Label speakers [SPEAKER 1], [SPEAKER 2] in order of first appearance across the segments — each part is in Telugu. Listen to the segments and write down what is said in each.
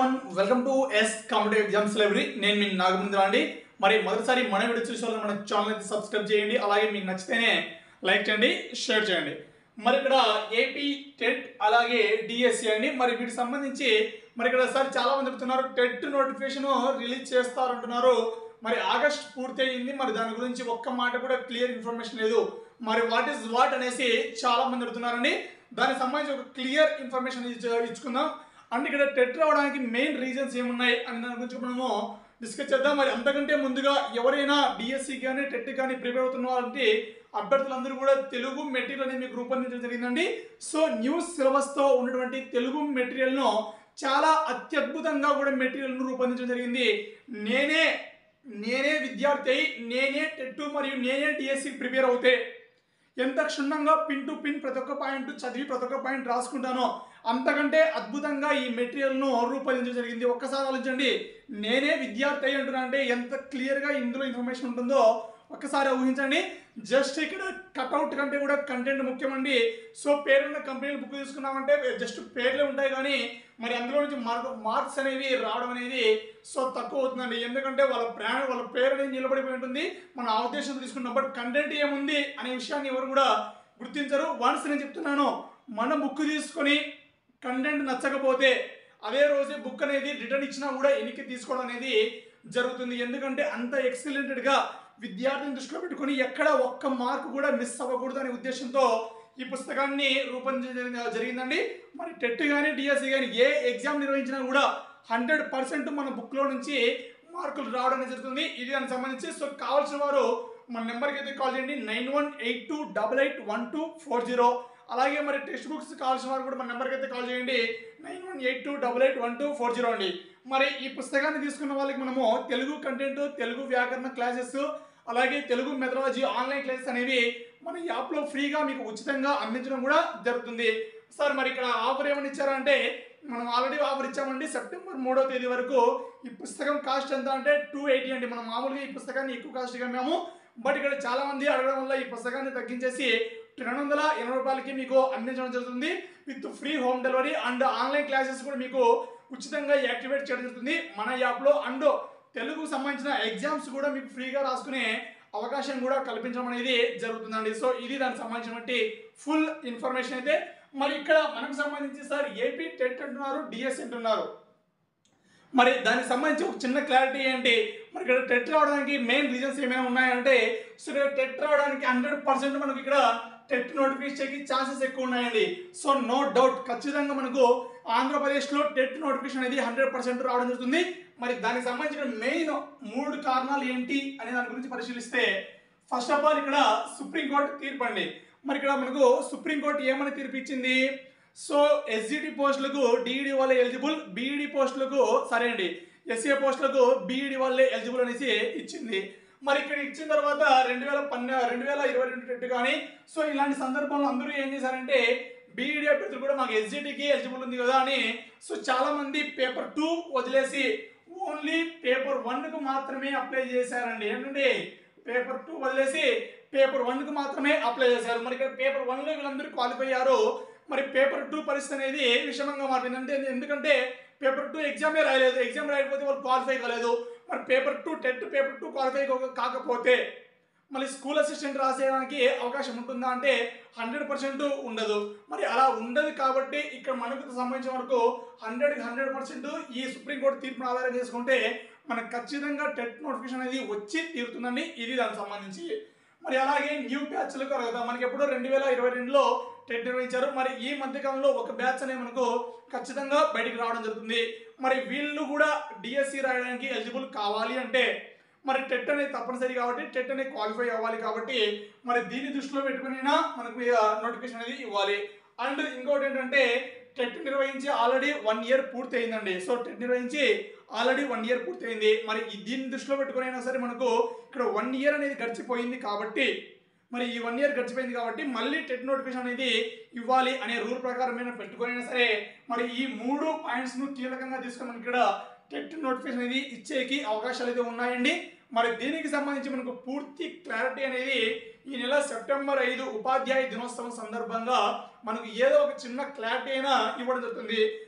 [SPEAKER 1] one welcome to S competitive exams library నేను మీ నాగమేంద్ర అండి మరి మొదటిసారి మన వీడియో చూసే వాళ్ళు మన ఛానల్ అయితే సబ్స్క్రైబ్ చేయండి అలాగే మీకు నచ్చితేనే లైక్ చేయండి షేర్ చేయండి మరి ఇక్కడ ఏపీ టెట్ అలాగే డిఎస్సి అండి మరి వీటికి సంబంధించి మరి ఇక్కడ సార్ చాలా మంది చెప్తున్నారు టెట్ నోటిఫికేషన్ రిలీజ్ చేస్తారంటున్నారు మరి ఆగస్ట్ పూర్తి అయింది మరి దాని గురించి ఒక్క మాట కూడా క్లియర్ ఇన్ఫర్మేషన్ లేదు మరి వాట్ ఈస్ వాట్ అనేసి చాలా మంది అడుగుతున్నారండి దానికి సంబంధించి ఒక క్లియర్ ఇన్ఫర్మేషన్ ఇచ్చుకుందాం అంటే ఇక్కడ టెట్ రావడానికి మెయిన్ రీజన్స్ ఏమున్నాయి అని దాని గురించి మనము డిస్కస్ చేద్దాం మరి అంతకంటే ముందుగా ఎవరైనా డిఎస్సి కానీ టెట్ కానీ ప్రిపేర్ అవుతున్న వాళ్ళంటే అభ్యర్థులందరూ కూడా తెలుగు మెటీరియల్ అనేది మీకు రూపొందించడం జరిగిందండి సో న్యూస్ సిలబస్తో ఉన్నటువంటి తెలుగు మెటీరియల్ను చాలా అత్యద్భుతంగా కూడా మెటీరియల్ను రూపొందించడం జరిగింది నేనే నేనే విద్యార్థి అయి నేనే టెట్ మరియు నేనే డిఎస్సి ప్రిపేర్ అవుతే ఎంత క్షుణ్ణంగా పిన్ టు పిన్ ప్రతి ఒక్క పాయింట్ చదివి ప్రతి ఒక్క పాయింట్ రాసుకుంటానో అంతకంటే అద్భుతంగా ఈ మెటీరియల్ను రూపొందించడం జరిగింది ఒక్కసారి ఆలోచించండి నేనే విద్యార్థి అయి అంటున్నా అంటే ఎంత క్లియర్గా ఇందులో ఇన్ఫర్మేషన్ ఉంటుందో ఒక్కసారి ఊహించండి జస్ట్ ఇక్కడ కట్అవుట్ కంటే కూడా కంటెంట్ ముఖ్యమండి సో పేరున్న కంపెనీలు బుక్ తీసుకున్నామంటే జస్ట్ పేర్లే ఉంటాయి కానీ మరి అందులో నుంచి మార్క్ మార్క్స్ అనేవి రావడం అనేది సో తక్కువ అవుతుందండి ఎందుకంటే వాళ్ళ బ్రాండ్ వాళ్ళ పేరు అనేది నిలబడిపోయి ఉంటుంది మన ఆ ఉద్దేశంతో తీసుకున్నాం బట్ కంటెంట్ ఏముంది అనే విషయాన్ని ఎవరు కూడా గుర్తించరు వన్స్ నేను చెప్తున్నాను మన బుక్ తీసుకొని కంటెంట్ నచ్చకపోతే అదే రోజే బుక్ అనేది రిటర్న్ ఇచ్చినా కూడా వెనక్కి తీసుకోవడం అనేది జరుగుతుంది ఎందుకంటే అంత ఎక్సలెంటెడ్గా విద్యార్థిని దృష్టిలో పెట్టుకొని ఎక్కడ ఒక్క మార్క్ కూడా మిస్ అవ్వకూడదు అనే ఉద్దేశంతో ఈ పుస్తకాన్ని రూపొందించడం జరిగిందండి మరి టెట్ కానీ డిఎస్సి కానీ ఏ ఎగ్జామ్ నిర్వహించినా కూడా హండ్రెడ్ పర్సెంట్ మన బుక్లో నుంచి మార్కులు రావడం అనేది జరుగుతుంది ఇది దానికి సంబంధించి సో కావాల్సిన వారు మన నెంబర్కి అయితే కాల్ చేయండి nine one eight two double eight one two four zero అలాగే మరి టెక్స్ట్ బుక్స్ కావాల్సిన వారు కూడా మన నెంబర్కి అయితే కాల్ చేయండి nine one eight two double eight one two four zero అండి మరి ఈ పుస్తకాన్ని తీసుకున్న వాళ్ళకి మనము తెలుగు కంటెంట్ తెలుగు వ్యాకరణ క్లాసెస్ అలాగే తెలుగు మెథడాలజీ ఆన్లైన్ క్లాసెస్ అనేవి మన యాప్లో ఫ్రీగా మీకు ఉచితంగా అందించడం కూడా జరుగుతుంది సార్ మరి ఇక్కడ ఆఫర్ ఏమని ఇచ్చారంటే మనం ఆల్రెడీ ఆఫర్ ఇచ్చామండి సెప్టెంబర్ మూడో తేదీ వరకు ఈ పుస్తకం కాస్ట్ ఎంత అంటే టూ ఎయిటీ అండి మనం మామూలుగా ఈ పుస్తకాన్ని ఎక్కువ కాస్ట్గా మేము బట్ ఇక్కడ చాలా మంది అడగడం వల్ల ఈ పుస్తకాన్ని తగ్గించేసి రెండు వందల ఎనభై రూపాయలకి మీకు అందించడం జరుగుతుంది with free home delivery and online classes కూడా మీకు ఉచితంగా యాక్టివేట్ చేయడం జరుగుతుంది మన యాప్లో అండ్ తెలుగుకు సంబంధించిన ఎగ్జామ్స్ కూడా మీకు ఫ్రీగా రాసుకునే అవకాశం కూడా కల్పించడం అనేది జరుగుతుందండి సో ఇది దానికి సంబంధించినటువంటి ఫుల్ ఇన్ఫర్మేషన్ అయితే మరి ఇక్కడ మనకు సంబంధించి సార్ ఏపీ టెట్ అంటున్నారు డిఎస్ అంటున్నారు మరి దానికి సంబంధించి ఒక చిన్న క్లారిటీ ఏంటి మరి ఇక్కడ టెట్ రావడానికి మెయిన్ రీజన్స్ ఏమైనా ఉన్నాయంటే సో ఇక్కడ టెట్ రావడానికి హండ్రెడ్ పర్సెంట్ మనకి ఇక్కడ టెట్ నోటిఫికేషన్కి ఛాన్సెస్ ఎక్కువ ఉన్నాయండి సో నో డౌట్ ఖచ్చితంగా మనకు ఆంధ్రప్రదేశ్లో టెట్ నోటిఫికేషన్ అనేది హండ్రెడ్ పర్సెంట్ రావడం జరుగుతుంది మరి దానికి సంబంధించిన మెయిన్ మూడు కారణాలు ఏంటి అనే దాని గురించి పరిశీలిస్తే ఫస్ట్ ఆఫ్ ఆల్ ఇక్కడ సుప్రీంకోర్టు తీర్పు అండి మరి ఇక్కడ మనకు సుప్రీంకోర్టు ఏమని తీర్పు ఇచ్చింది సో ఎస్జిటి పోస్టులకు డిఈడి వాళ్ళే ఎలిజిబుల్ బీఈడి పోస్టులకు సరే అండి ఎస్ఏ పోస్టులకు బీఈడి వాళ్ళే ఎలిజిబుల్ అనేసి ఇచ్చింది మరి ఇక్కడ ఇచ్చిన తర్వాత రెండు వేల పన్నె రెండు వేల ఇరవై రెండు టెట్ కానీ సో ఇలాంటి సందర్భంలో అందరూ ఏం చేశారంటే బీఈడి అభ్యర్థులు కూడా మాకు ఎస్జిటికి ఎలిజిబుల్ ఉంది కదా అని సో చాలా మంది పేపర్ టూ వదిలేసి ఓన్లీ పేపర్ వన్కు మాత్రమే అప్లై చేశారండి ఏంటంటే పేపర్ టూ వదిలేసి పేపర్ వన్కి మాత్రమే అప్లై చేశారు మరి ఇక్కడ పేపర్ వన్లో వీళ్ళందరూ క్వాలిఫై అయ్యారు మరి పేపర్ టూ పరిస్థితి అనేది విషమంగా మారింది అంటే ఎందుకంటే పేపర్ టూ ఎగ్జామే రాయలేదు ఎగ్జామ్ రాయకపోతే వాళ్ళు క్వాలిఫై కాలేదు మరి paper two TET paper two qualify కాకపోతే మళ్ళీ స్కూల్ అసిస్టెంట్ రాసేయడానికి అవకాశం ఉంటుందా అంటే హండ్రెడ్ పర్సెంట్ ఉండదు మరి అలా ఉండదు కాబట్టి ఇక్కడ మనకు సంబంధించిన వరకు హండ్రెడ్ హండ్రెడ్ పర్సెంట్ ఈ సుప్రీంకోర్టు తీర్పును ఆధారం చేసుకుంటే మనకు ఖచ్చితంగా టెట్ నోటిఫికేషన్ అనేది వచ్చి తీరుతుందండి ఇది దానికి సంబంధించి మరి అలాగే న్యూ బ్యాచ్లకు కదా మనకి ఎప్పుడో రెండు వేల ఇరవై రెండులో టెట్ నిర్వహించారు మరి ఈ మధ్యకాలంలో ఒక బ్యాచ్ అనేది మనకు ఖచ్చితంగా బయటికి రావడం జరుగుతుంది మరి వీళ్ళు కూడా డిఎస్సి రాయడానికి ఎలిజిబుల్ కావాలి అంటే మరి టెట్ అనేది తప్పనిసరి కాబట్టి టెట్ అనేది క్వాలిఫై అవ్వాలి కాబట్టి మరి దీన్ని దృష్టిలో పెట్టుకునైనా మనకు నోటిఫికేషన్ అనేది ఇవ్వాలి అండ్ ఇంకోటి ఏంటంటే టెట్ నిర్వహించి ఆల్రెడీ వన్ ఇయర్ పూర్తి అయిందండి సో టెట్ నిర్వహించి ఆల్రెడీ వన్ ఇయర్ పూర్తయింది మరి ఈ దీన్ని దృష్టిలో పెట్టుకుని అయినా సరే మనకు ఇక్కడ వన్ ఇయర్ అనేది గడిచిపోయింది కాబట్టి మరి ఈ వన్ ఇయర్ గడిచిపోయింది కాబట్టి మళ్ళీ టెట్ నోటిఫికేషన్ అనేది ఇవ్వాలి అనే రూల్ ప్రకారమైన పెట్టుకునైనా సరే మరి ఈ మూడు పాయింట్స్ను కీలకంగా తీసుకొని మనకి ఇక్కడ టెట్ నోటిఫికేషన్ అనేది ఇచ్చేకి అవకాశాలు అయితే ఉన్నాయండి మరి దీనికి సంబంధించి మనకు పూర్తి క్లారిటీ అనేది ఈ నెల సెప్టెంబర్ ఐదు ఉపాధ్యాయ దినోత్సవం సందర్భంగా మనకు ఏదో ఒక చిన్న క్లారిటీ అయినా ఇవ్వడం జరుగుతుంది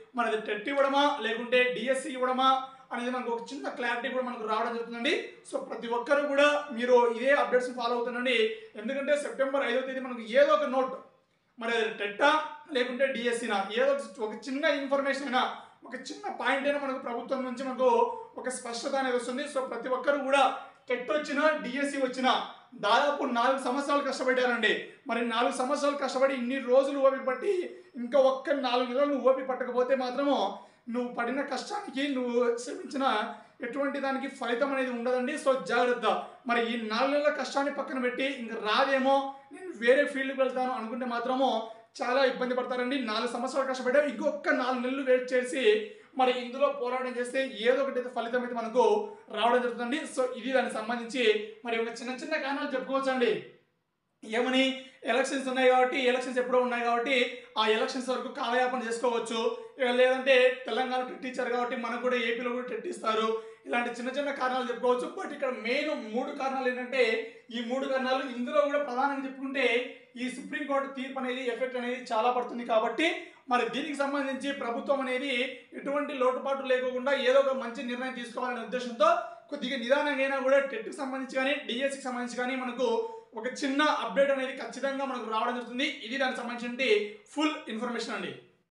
[SPEAKER 1] మనది టెట్ ఇవ్వడమా లేకుంటే డిఎస్సి ఇవ్వడమా అనేది మనకు ఒక చిన్న క్లారిటీ కూడా మనకు రావడం జరుగుతుందండి సో ప్రతి ఒక్కరు కూడా మీరు ఇదే అప్డేట్స్ ఫాలో అవుతుండండి ఎందుకంటే సెప్టెంబర్ ఐదో తేదీ మనకు ఏదో ఒక నోట్ మరి అది టెట్టా లేకుంటే డిఎస్సినా ఏదో ఒక- ఒక చిన్న ఇన్ఫర్మేషన్ అయినా ఒక చిన్న పాయింట్ అయినా మనకు ప్రభుత్వం నుంచి మనకు ఒక స్పష్టత అనేది వస్తుంది సో ప్రతి ఒక్కరు కూడా టెట్ వచ్చినా డిఎస్సి వచ్చినా దాదాపు నాలుగు సంవత్సరాలు కష్టపడ్డారండి మరి నాలుగు సంవత్సరాలు కష్టపడి ఇన్ని రోజులు ఓపిక పట్టి ఇంకా ఒక్క నాలుగు నెలలు నువ్వు ఓపిక పట్టకపోతే మాత్రము నువ్వు పడిన కష్టానికి నువ్వు శ్రమించిన ఎటువంటి దానికి ఫలితం అనేది ఉండదండి సో జాగ్రత్త మరి ఈ నాలుగు నెలల కష్టాన్ని పక్కన పెట్టి ఇంకా రాదేమో నేను వేరే ఫీల్డ్కి వెళ్తాను అనుకుంటే మాత్రము చాలా ఇబ్బంది పడతారండి నాలుగు సంవత్సరాలు కష్టపడ్డా ఇంకొక నాలుగు నెలలు వెయిట్ చేసి మరి ఇందులో పోరాటం చేస్తే ఏదో ఒకటి అయితే ఫలితం అయితే మనకు రావడం జరుగుతుంది సో ఇది దానికి సంబంధించి మరి ఒక చిన్న చిన్న కారణాలు చెప్పుకోవచ్చండి ఏమని ఎలక్షన్స్ ఉన్నాయి కాబట్టి ఎలక్షన్స్ ఎప్పుడో ఉన్నాయి కాబట్టి ఆ ఎలక్షన్స్ వరకు కాలయాపన చేసుకోవచ్చు ఇక లేదంటే తెలంగాణ టెట్టించారు కాబట్టి మనకు కూడా ఏపీలో కూడా టెట్టిస్తారు ఇలాంటి చిన్న చిన్న కారణాలు చెప్పుకోవచ్చు బట్ ఇక్కడ మెయిన్ మూడు కారణాలు ఏంటంటే ఈ మూడు కారణాలు ఇందులో కూడా ప్రధానంగా చెప్పుకుంటే ఈ సుప్రీంకోర్టు తీర్పు అనేది ఎఫెక్ట్ అనేది చాలా పడుతుంది కాబట్టి మరి దీనికి సంబంధించి ప్రభుత్వం అనేది ఎటువంటి లోటుపాటు లేకుండా ఏదో ఒక మంచి నిర్ణయం తీసుకోవాలనే ఉద్దేశంతో కొద్దిగా నిదానంగా అయినా కూడా టెట్కి సంబంధించి కానీ డిఎస్సికి సంబంధించి కానీ మనకు ఒక చిన్న అప్డేట్ అనేది ఖచ్చితంగా మనకు రావడం జరుగుతుంది ఇది దానికి సంబంధించి ఫుల్ ఇన్ఫర్మేషన్ అండి